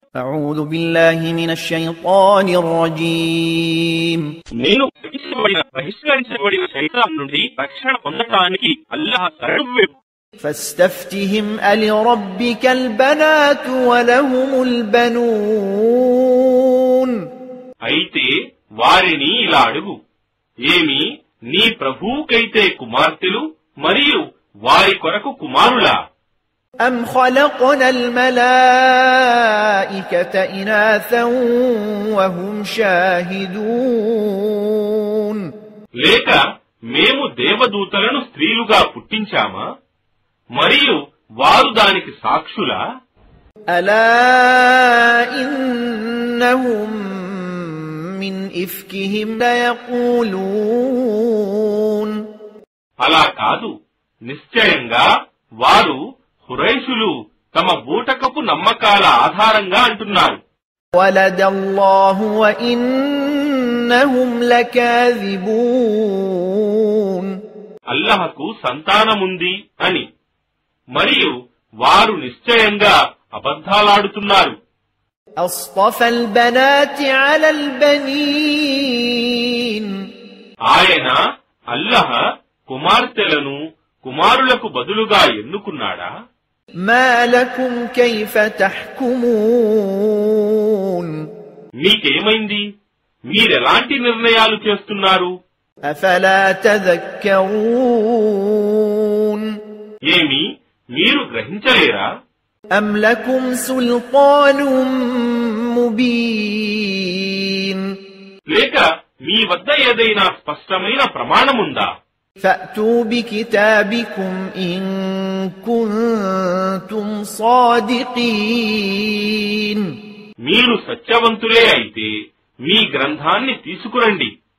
أعوذ بالله من الشيطان الرجيم నేను బహిష్కరించబడిన బహిష్కరించబడిన శైతాన్ నుండి రక్షణ పొందటానికి అల్లాహ్ శరణు వేపు فاستفتهم ألربك البنات ولهم البنون అయితే వారిని ఇలా అడుగు ఏమి నీ ప్రభువుకైతే కుమార్తెలు మరియు వారి కొరకు కుమారులా أم خلقنا الملائكة إناثا وهم شاهدون లేక మేము దేవదూతలను స్త్రీలుగా పుట్టించామా మరియు వారు దానికి సాక్షులా ألا إنهم من إفكهم ليقولون అలా కాదు నిశ్చయంగా వారు హురైషులు తమ బూటకపు నమ్మకాల ఆధారంగా అంటున్నారు ولد الله وإنهم لكاذبون అల్లహకు సంతానముంది అని మరియు వారు నిశ్చయంగా అబద్ధాలాడుతున్నారు أصطفى البنات على البنين ఆయన అల్లహ కుమార్తెలను కుమారులకు బదులుగా ఎన్నుకున్నాడా ما لكم كيف تحكمون మీకేమైంది మీరెలాంటి నిర్ణయాలు చేస్తున్నారు أفلا تذكرون ఏమి మీరు గ్రహించలేరా أم لكم سلطان مبين లేక మీ వద్ద ఏదైనా స్పష్టమైన ప్రమాణముందా فأتوا بكتابكم إن كنتم صادقين మీరు సత్యవంతులే అయితే మీ గ్రంథాన్ని తీసుకురండి